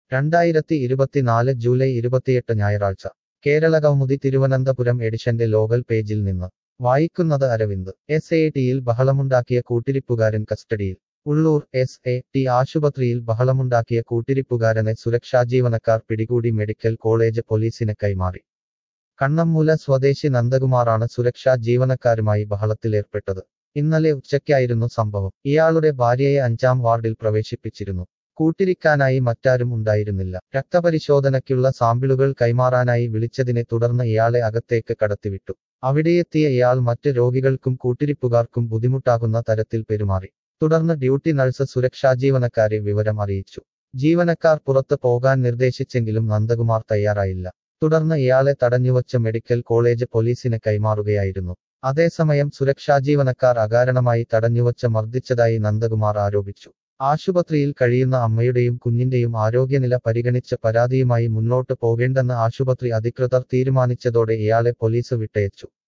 രണ്ടായിരത്തി ഇരുപത്തിനാല് ജൂലൈ ഇരുപത്തിയെട്ട് ഞായറാഴ്ച കേരള കൗമുദി തിരുവനന്തപുരം എഡിഷന്റെ ലോകൽ പേജിൽ നിന്ന് വായിക്കുന്നത് അരവിന്ദ് എസ് എ ടിയിൽ ബഹളമുണ്ടാക്കിയ കൂട്ടിരിപ്പുകാരൻ കസ്റ്റഡിയിൽ ഉള്ളൂർ എസ് എ ടി ആശുപത്രിയിൽ ബഹളമുണ്ടാക്കിയ കൂട്ടിരിപ്പുകാരനെ സുരക്ഷാ ജീവനക്കാർ പിടികൂടി മെഡിക്കൽ കോളേജ് പോലീസിന് കൈമാറി കണ്ണമ്മൂല സ്വദേശി നന്ദകുമാറാണ് സുരക്ഷാ ജീവനക്കാരുമായി ബഹളത്തിലേർപ്പെട്ടത് ഇന്നലെ ഉച്ചയ്ക്കായിരുന്നു സംഭവം ഇയാളുടെ ഭാര്യയെ അഞ്ചാം വാർഡിൽ പ്രവേശിപ്പിച്ചിരുന്നു കൂട്ടിരിക്കാനായി മറ്റാരും ഉണ്ടായിരുന്നില്ല രക്തപരിശോധനയ്ക്കുള്ള സാമ്പിളുകൾ കൈമാറാനായി വിളിച്ചതിനെ തുടർന്ന് ഇയാളെ അകത്തേക്ക് കടത്തിവിട്ടു അവിടെയെത്തിയ ഇയാൾ മറ്റ് രോഗികൾക്കും കൂട്ടിരിപ്പുകാർക്കും ബുദ്ധിമുട്ടാകുന്ന തരത്തിൽ പെരുമാറി തുടർന്ന് ഡ്യൂട്ടി നഴ്സ് സുരക്ഷാ ജീവനക്കാരെ വിവരം അറിയിച്ചു ജീവനക്കാർ പുറത്ത് പോകാൻ നിർദ്ദേശിച്ചെങ്കിലും നന്ദകുമാർ തയ്യാറായില്ല തുടർന്ന് ഇയാളെ തടഞ്ഞുവച്ച മെഡിക്കൽ കോളേജ് പോലീസിന് കൈമാറുകയായിരുന്നു അതേസമയം സുരക്ഷാ ജീവനക്കാർ അകാരണമായി തടഞ്ഞുവച്ച മർദ്ദിച്ചതായി നന്ദകുമാർ ആരോപിച്ചു ആശുപത്രിയിൽ കഴിയുന്ന അമ്മയുടെയും കുഞ്ഞിന്റെയും ആരോഗ്യനില പരിഗണിച്ച് പരാതിയുമായി മുന്നോട്ട് പോകേണ്ടെന്ന് ആശുപത്രി അധികൃതർ തീരുമാനിച്ചതോടെ ഇയാളെ പോലീസ് വിട്ടയച്ചു